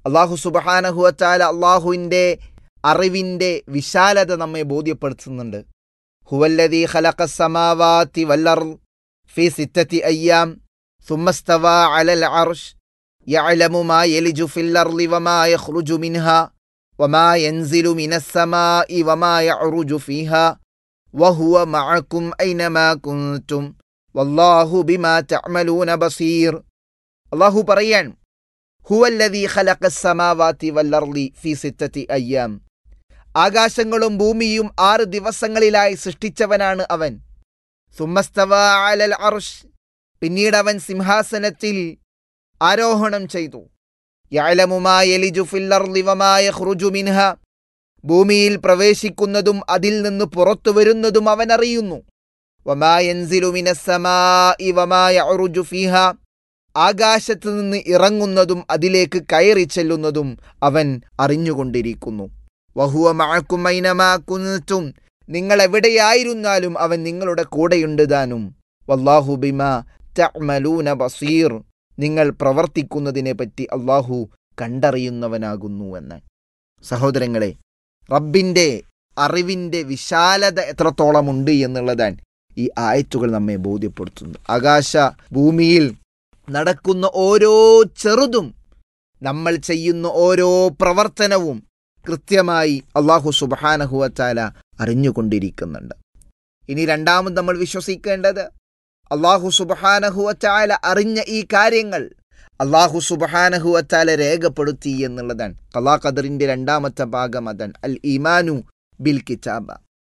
അള്ളാഹു സുബഹാനഹുവച്ചാല അള്ളാഹുവിൻ്റെ അറിവിൻ്റെ വിശാലത നമ്മെ ബോധ്യപ്പെടുത്തുന്നുണ്ട് ഹുവല്ലദീ ഖലഖ സമാവാതി വല്ലർ ഫി സിത്തത്തി അയ്യാം സുമ്മസ്തവ അലൽ അർഷ് يعلم ما يلج في الأرض وما يخرج منها وما ينزل من السماء وما يعرج فيها وهو معكم أينما كنتم والله بما تعملون بصير الله പറയാൻ هو الذي خلق السماوات والأرض في ستة أيام ആകാശങ്ങളും ഭൂമിയും ആറ് ദിവസങ്ങളിലായി സൃഷ്ടിച്ചവനാണ് അവൻ സുമസ്തവ അലൽ അർഷ് പിന്നീട് അവൻ സിംഹാസനത്തിൽ ആരോഹണം ചെയ്തു യഅലമുമാ യലിജു ഫിൽ അർളി വമാ യഖ്റുജു മിൻഹ ഭൂമിയിൽ പ്രവേശിക്കുന്നതും അതിൽ നിന്ന് പുറത്തു വരുന്നതും അവൻ അറിയുന്നു വമാ യൻസിലു മിനസ് സമാഇ വമാ യഅറുജു ഫീഹ ആകാശത്ത് നിന്ന് ഇറങ്ങുന്നതും അതിലേക്ക് കയറി ചെല്ലുന്നതും അവൻ അറിഞ്ഞുകൊണ്ടിരിക്കുന്നു വഹുവ മഅക്കും ഐനമാ കുൻതും നിങ്ങൾ എവിടെയായിരുന്നാലും അവൻ നിങ്ങളുടെ കൂടെയുണ്ട് താനും വല്ലാഹു ബിമാ തഅമലൂന ബസീർ നിങ്ങൾ പ്രവർത്തിക്കുന്നതിനെ പറ്റി അള്ളാഹു കണ്ടറിയുന്നവനാകുന്നു എന്ന് സഹോദരങ്ങളെ റബ്ബിൻ്റെ അറിവിൻ്റെ വിശാലത എത്രത്തോളം ഉണ്ട് എന്നുള്ളതാണ് ഈ ആയത്തുകൾ നമ്മെ ബോധ്യപ്പെടുത്തുന്നത് ആകാശ ഭൂമിയിൽ നടക്കുന്ന ഓരോ ചെറുതും നമ്മൾ ചെയ്യുന്ന ഓരോ പ്രവർത്തനവും കൃത്യമായി അള്ളാഹു സുബാനഹുവച്ചാല അറിഞ്ഞുകൊണ്ടിരിക്കുന്നുണ്ട് ഇനി രണ്ടാമത് നമ്മൾ വിശ്വസിക്കേണ്ടത് അള്ളാഹു സുബഹാനഹുവച്ചാല അറിഞ്ഞ ഈ കാര്യങ്ങൾ അള്ളാഹു സുബഹാനഹുവച്ചാല രേഖപ്പെടുത്തി എന്നുള്ളതാണ് കലാ ഖദറിന്റെ രണ്ടാമത്തെ ഭാഗം അതാണ് അൽ ഇമാനു ബിൽ കിതാബ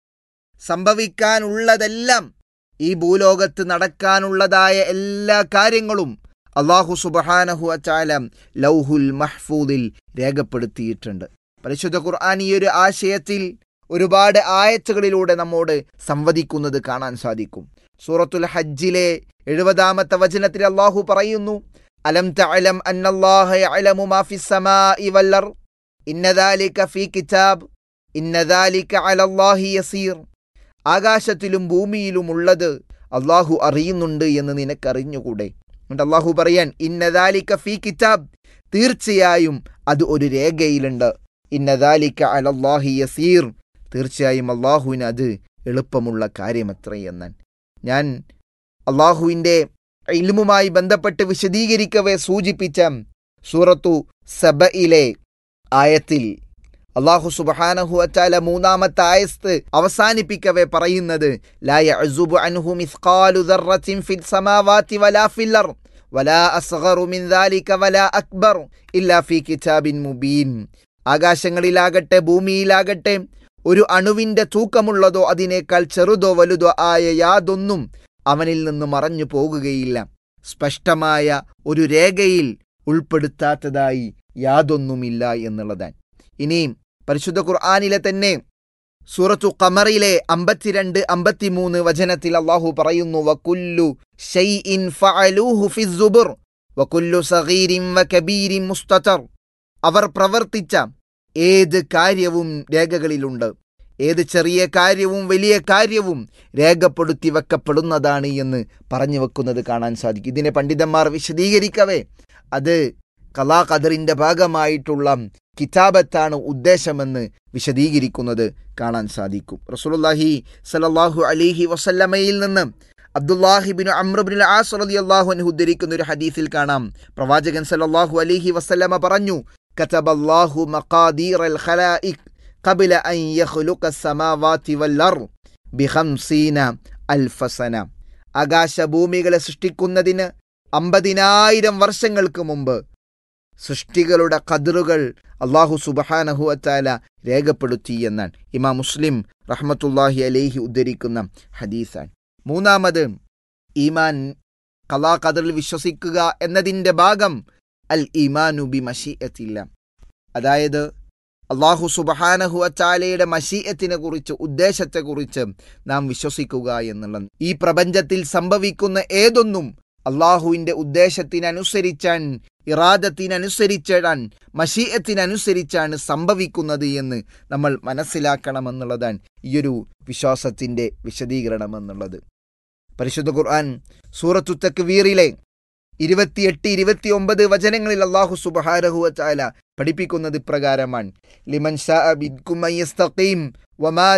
സംഭവിക്കാനുള്ളതെല്ലാം ഈ ഭൂലോകത്ത് നടക്കാനുള്ളതായ എല്ലാ കാര്യങ്ങളും അള്ളാഹു സുബഹാനഹുവച്ചാല ലൗഹുൽ മഹ്ഫൂദിൽ രേഖപ്പെടുത്തിയിട്ടുണ്ട് പരിശുദ്ധ ഖുർആൻ ഈ ഒരു ആശയത്തിൽ ഒരുപാട് ആയത്തുകളിലൂടെ നമ്മോട് സംവദിക്കുന്നത് കാണാൻ സാധിക്കും സൂറത്തുൽ ഹജ്ജിലെ എഴുപതാമത്തെ വചനത്തിൽ അള്ളാഹു പറയുന്നു അലം തഅലം അന്നല്ലാഹ യഅലമു മാ ഫിസ് സമാഇ വൽ അർദ് ഇന്ന ദാലിക ഫീ കിതാബ് ഇന്ന ദാലിക അലല്ലാഹി യസീർ ആകാശത്തിലും ഭൂമിയിലും ഉള്ളത് അള്ളാഹു അറിയുന്നുണ്ട് എന്ന് നിനക്കറിഞ്ഞുകൂടെ എന്നിട്ട് അള്ളാഹു പറയാൻ ഇന്ന ദാലിക ഫീ കിതാബ് തീർച്ചയായും അത് ഒരു രേഖയിലുണ്ട് ഇന്ന ദാലിക അലല്ലാഹി യസീർ തീർച്ചയായും അള്ളാഹുവിന് അത് എളുപ്പമുള്ള കാര്യമത്രയെന്നാൻ ഞാൻ അള്ളാഹുവിൻ്റെ ഇൽമുമായി ബന്ധപ്പെട്ട് വിശദീകരിക്കവേ സൂചിപ്പിച്ച സൂറത്തു സബയിലെ ആയത്തിൽ അള്ളാഹു സുബഹാനഹു അറ്റാല മൂന്നാമത്തെ ആയത്ത് അവസാനിപ്പിക്കവേ പറയുന്നത് ലാ യഅ്സുബു അൻഹു മിസ്ഖാലു ദർറത്തിൻ ഫിൽ സമാവാതി വലാ ഫിൽ അർദ് വലാ അസ്ഗറു മിൻ ദാലിക വലാ അക്ബർ ഇല്ലാ ഫീ കിതാബിൻ മുബീൻ ആകാശങ്ങളിലാകട്ടെ ഭൂമിയിലാകട്ടെ ഒരു അണുവിന്റെ തൂക്കമുള്ളതോ അതിനേക്കാൾ ചെറുതോ വലുതോ ആയ യാതൊന്നും അവനിൽ നിന്ന് മറഞ്ഞു പോകുകയില്ല സ്പഷ്ടമായ ഒരു രേഖയിൽ ഉൾപ്പെടുത്താത്തതായി യാതൊന്നുമില്ല എന്നുള്ളതാണ് ഇനിയും പരിശുദ്ധ ഖുർആാനിലെ തന്നെ സൂറത്തു ഖമറിലെ അമ്പത്തിരണ്ട് അമ്പത്തിമൂന്ന് വചനത്തിൽ അള്ളാഹു പറയുന്നു വകുല്ലു ഷൈഇൻ ഫഅലൂഹു ഫി സുബുർ വകുല്ലു സഗീരിൻ വകബീരിൻ മുസ്തതർ അവർ പ്രവർത്തിച്ച ഏത് കാര്യവും രേഖകളിലുണ്ട് ഏത് ചെറിയ കാര്യവും വലിയ കാര്യവും രേഖപ്പെടുത്തി വെക്കപ്പെടുന്നതാണ് എന്ന് പറഞ്ഞു വെക്കുന്നത് കാണാൻ സാധിക്കും ഇതിനെ പണ്ഡിതന്മാർ വിശദീകരിക്കവേ അത് കലാ ഖദറിന്റെ ഭാഗമായിട്ടുള്ള കിതാബത്താണ് ഉദ്ദേശമെന്ന് വിശദീകരിക്കുന്നത് കാണാൻ സാധിക്കും റസൂലുള്ളാഹി സലല്ലാഹു അലിഹി വസല്ലമയിൽ നിന്ന് അബ്ദുല്ലാഹിബിൻ അമ്രബിൻ ആസ് റളിയല്ലാഹു അൻഹു ഉദ്ധരിക്കുന്ന ഒരു ഹദീസിൽ കാണാം പ്രവാചകൻ സല്ലല്ലാഹു അലൈഹി വസല്ലമ പറഞ്ഞു കതബല്ലാഹു മഖാദീർ അൽ ഖലായിക് قبل أن يخلق السماوات والأرض بخمسين ألف سنة ആകാശഭൂമികളെ സൃഷ്ടിക്കുന്നതിന് അമ്പതിനായിരം വർഷങ്ങൾക്ക് മുമ്പ് സൃഷ്ടികളുടെ കതിറുകൾ അള്ളാഹു സുബഹാനഹു അത്താല രേഖപ്പെടുത്തി എന്നാണ് ഇമാം മുസ്ലിം റഹ്മത്തുല്ലാഹി അലേഹി ഉദ്ധരിക്കുന്ന ഹദീസാണ് മൂന്നാമത് ഈമാൻ കലാ കതിറിൽ വിശ്വസിക്കുക എന്നതിൻ്റെ ഭാഗം അൽ ഈമാനു ബി മഷീഅത്തില്ല അതായത് അള്ളാഹു സുബഹാനഹു അച്ചാലയുടെ മഷീയത്തിനെ കുറിച്ച് ഉദ്ദേശത്തെക്കുറിച്ച് നാം വിശ്വസിക്കുക എന്നുള്ളത് ഈ പ്രപഞ്ചത്തിൽ സംഭവിക്കുന്ന ഏതൊന്നും അള്ളാഹുവിൻ്റെ ഉദ്ദേശത്തിനനുസരിച്ചാണ് ഇറാദത്തിനനുസരിച്ചാണ് മഷീയത്തിനനുസരിച്ചാണ് സംഭവിക്കുന്നത് എന്ന് നമ്മൾ മനസ്സിലാക്കണമെന്നുള്ളതാണ് ഈയൊരു വിശ്വാസത്തിൻ്റെ വിശദീകരണം എന്നുള്ളത് പരിശുദ്ധ ഖുർആൻ സൂറത്തു തക്വീറിലെ ഇരുപത്തിയെട്ട് ഇരുപത്തി ഒമ്പത് വചനങ്ങളിൽ അള്ളാഹു സുബഹാരഹു ചാല പഠിപ്പിക്കുന്നത് ഇപ്രകാരമാണ് ലിമൻ ഷാ ബിൻകും അൻ യസ്തഖീം വമാ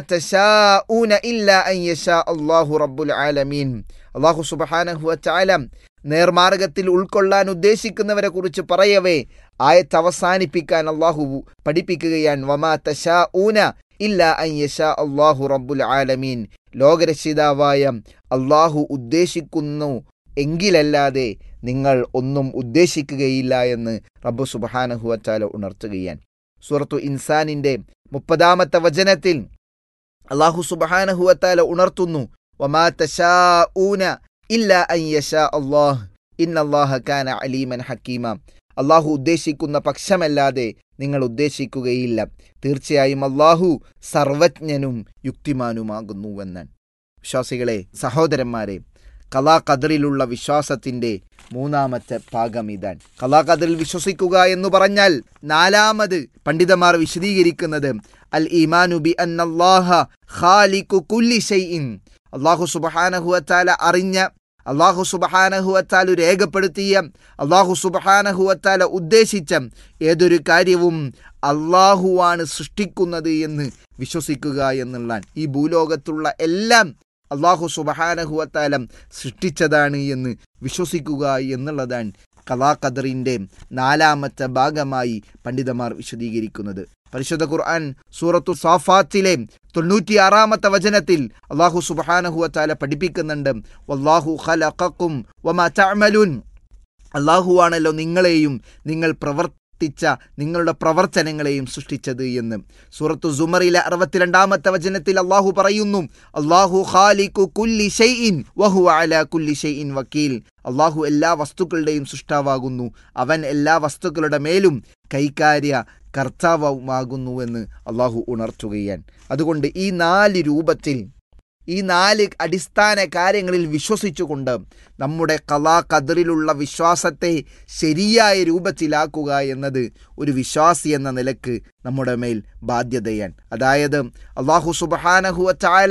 തശാഊന ഇല്ലാ അൻ യശാ അല്ലാഹു റബ്ബുൽ ആലമീൻ അല്ലാഹു സുബ്ഹാനഹു വതആല നേർമാർഗത്തിൽ ഉൾക്കൊള്ളാൻ ഉദ്ദേശിക്കുന്നവരെ കുറിച്ച് പറയവേ ആയത്ത് അവസാനിപ്പിക്കാൻ അള്ളാഹു പഠിപ്പിക്കുകയാണ് വമാ തശാഊന ഇല്ലാ അൻ യശാ അല്ലാഹു റബ്ബുൽ ആലമീൻ ലോകരക്ഷിതാവായ അള്ളാഹു ഉദ്ദേശിക്കുന്നു എങ്കിലല്ലാതെ നിങ്ങൾ ഒന്നും ഉദ്ദേശിക്കുകയില്ല എന്ന് റബ്ബു സുബാനഹുവച്ചാല ഉണർത്തുകയാണ് സൂറത്തു ഇൻസാനിന്റെ മുപ്പതാമത്തെ വചനത്തിൽ അള്ളാഹു സുബാനഹുവത്താല ഉണർത്തുന്നു വമാ തശാഊന ഇല്ല അൻ യശാ അള്ളാഹ് ഇന്നല്ലാഹ കാന അലീമൻ ഹക്കീമ അള്ളാഹു ഉദ്ദേശിക്കുന്ന പക്ഷമല്ലാതെ നിങ്ങൾ ഉദ്ദേശിക്കുകയില്ല തീർച്ചയായും അള്ളാഹു സർവജ്ഞനും യുക്തിമാനുമാകുന്നുവെന്നാണ് വിശ്വാസികളെ സഹോദരന്മാരെ കലാ ഖദറിലുള്ള വിശ്വാസത്തിന്റെ മൂന്നാമത്തെ ഭാഗം ഇതാണ് കലാ ഖദറിൽ വിശ്വസിക്കുക എന്ന് പറഞ്ഞാൽ നാലാമത് പണ്ഡിതന്മാർ വിശദീകരിക്കുന്നത് അൽ ഈമാനു ബി അന്നല്ലാഹ ഖാലിഖു കുല്ലി ഷൈഇൻ അള്ളാഹു സുബ്ഹാനഹു അറിഞ്ഞ അള്ളാഹു സുബഹാനഹുവത്താൽ രേഖപ്പെടുത്തിയ അള്ളാഹു സുബഹാനഹുവത്താല ഉദ്ദേശിച്ച ഏതൊരു കാര്യവും അള്ളാഹുവാണ് സൃഷ്ടിക്കുന്നത് എന്ന് വിശ്വസിക്കുക എന്നുള്ളതാണ് ഈ ഭൂലോകത്തുള്ള എല്ലാം അള്ളാഹു സുബഹാനഹുവത്താലം സൃഷ്ടിച്ചതാണ് എന്ന് വിശ്വസിക്കുക എന്നുള്ളതാണ് കലാഖദറിൻ്റെ നാലാമത്തെ ഭാഗമായി പണ്ഡിതന്മാർ വിശദീകരിക്കുന്നത് പരിശുദ്ധ ഖുർആൻ സൂറത്തു സാഫാത്തിലെ തൊണ്ണൂറ്റിയാറാമത്തെ വചനത്തിൽ അള്ളാഹു സുബഹാനഹുവത്താല പഠിപ്പിക്കുന്നുണ്ട് വല്ലാഹു ഖലഖക്കും വമാ തഅമലുൻ അള്ളാഹുവാണല്ലോ നിങ്ങളെയും നിങ്ങൾ പ്രവർത്തിച്ച നിങ്ങളുടെ പ്രവർത്തനങ്ങളെയും സൃഷ്ടിച്ചത് എന്ന് സൂറത്തു സുമറിലെ അറുപത്തിരണ്ടാമത്തെ വചനത്തിൽ അള്ളാഹു പറയുന്നു അള്ളാഹു ഖാലിഖു കുല്ലി ഷൈഇൻ വഹു അല കുല്ലി ഷൈഇൻ വക്കീൽ അള്ളാഹു എല്ലാ വസ്തുക്കളുടെയും സൃഷ്ടാവാകുന്നു അവൻ എല്ലാ വസ്തുക്കളുടെ മേലും കൈകാര്യ കർത്താവുമാകുന്നുവെന്ന് അള്ളാഹു ഉണർത്തുകയാണ് അതുകൊണ്ട് ഈ നാല് രൂപത്തിൽ ഈ നാല് അടിസ്ഥാന കാര്യങ്ങളിൽ വിശ്വസിച്ചുകൊണ്ട് നമ്മുടെ കലാ കതിറിലുള്ള വിശ്വാസത്തെ ശരിയായ രൂപത്തിലാക്കുക എന്നത് ഒരു വിശ്വാസി എന്ന നിലക്ക് നമ്മുടെ മേൽ ബാധ്യതയാണ് അതായത് അള്ളാഹു സുബാനഹുവ ചാല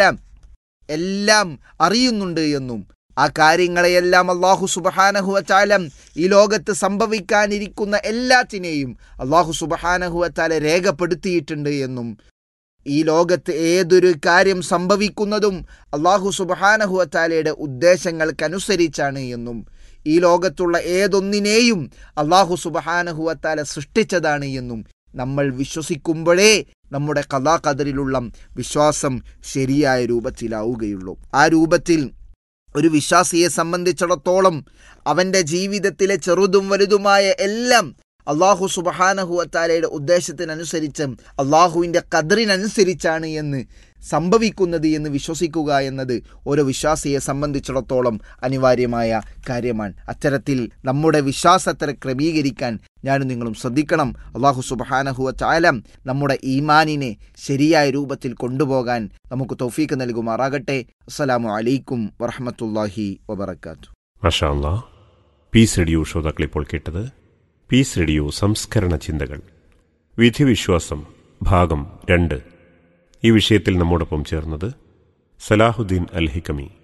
എല്ലാം അറിയുന്നുണ്ട് എന്നും ആ കാര്യങ്ങളെയെല്ലാം അള്ളാഹു സുബഹാനഹുവ ചാലം ഈ ലോകത്ത് സംഭവിക്കാനിരിക്കുന്ന എല്ലാത്തിനെയും അള്ളാഹു സുബഹാനഹുവ ചാല രേഖപ്പെടുത്തിയിട്ടുണ്ട് എന്നും ഈ ലോകത്ത് ഏതൊരു കാര്യം സംഭവിക്കുന്നതും അള്ളാഹു സുബഹാനഹുവ ചാലയുടെ ഉദ്ദേശങ്ങൾക്കനുസരിച്ചാണ് എന്നും ഈ ലോകത്തുള്ള ഏതൊന്നിനെയും അള്ളാഹു സുബഹാനഹുവ ചാല സൃഷ്ടിച്ചതാണ് എന്നും നമ്മൾ വിശ്വസിക്കുമ്പോഴേ നമ്മുടെ കഥാകഥറിലുള്ള വിശ്വാസം ശരിയായ രൂപത്തിലാവുകയുള്ളൂ ആ രൂപത്തിൽ ഒരു വിശ്വാസിയെ സംബന്ധിച്ചിടത്തോളം അവൻ്റെ ജീവിതത്തിലെ ചെറുതും വലുതുമായ എല്ലാം അള്ളാഹു സുബഹാനഹുവത്താലയുടെ ഉദ്ദേശത്തിനനുസരിച്ച് അള്ളാഹുവിൻ്റെ കദറിനനുസരിച്ചാണ് എന്ന് സംഭവിക്കുന്നത് എന്ന് വിശ്വസിക്കുക എന്നത് ഓരോ വിശ്വാസിയെ സംബന്ധിച്ചിടത്തോളം അനിവാര്യമായ കാര്യമാണ് അത്തരത്തിൽ നമ്മുടെ വിശ്വാസത്തെ ക്രമീകരിക്കാൻ ഞാനും നിങ്ങളും ശ്രദ്ധിക്കണം അള്ളാഹു സുബഹാനഹുവ ചാലം നമ്മുടെ ഈമാനിനെ ശരിയായ രൂപത്തിൽ കൊണ്ടുപോകാൻ നമുക്ക് തൗഫീക്ക് നൽകുമാറാകട്ടെ അസ്സലാമു അലൈക്കും വറഹമത്തല്ലാഹി വബർക്കാത്തു മഷാ അല്ലാ പീസ് റേഡിയോ ശ്രോതാക്കളിപ്പോൾ കേട്ടത് പീസ് റേഡിയോ സംസ്കരണ ചിന്തകൾ വിധിവിശ്വാസം ഭാഗം രണ്ട് ഈ വിഷയത്തിൽ നമ്മോടൊപ്പം ചേർന്നത് സലാഹുദ്ദീൻ അൽ ഹിക്കമി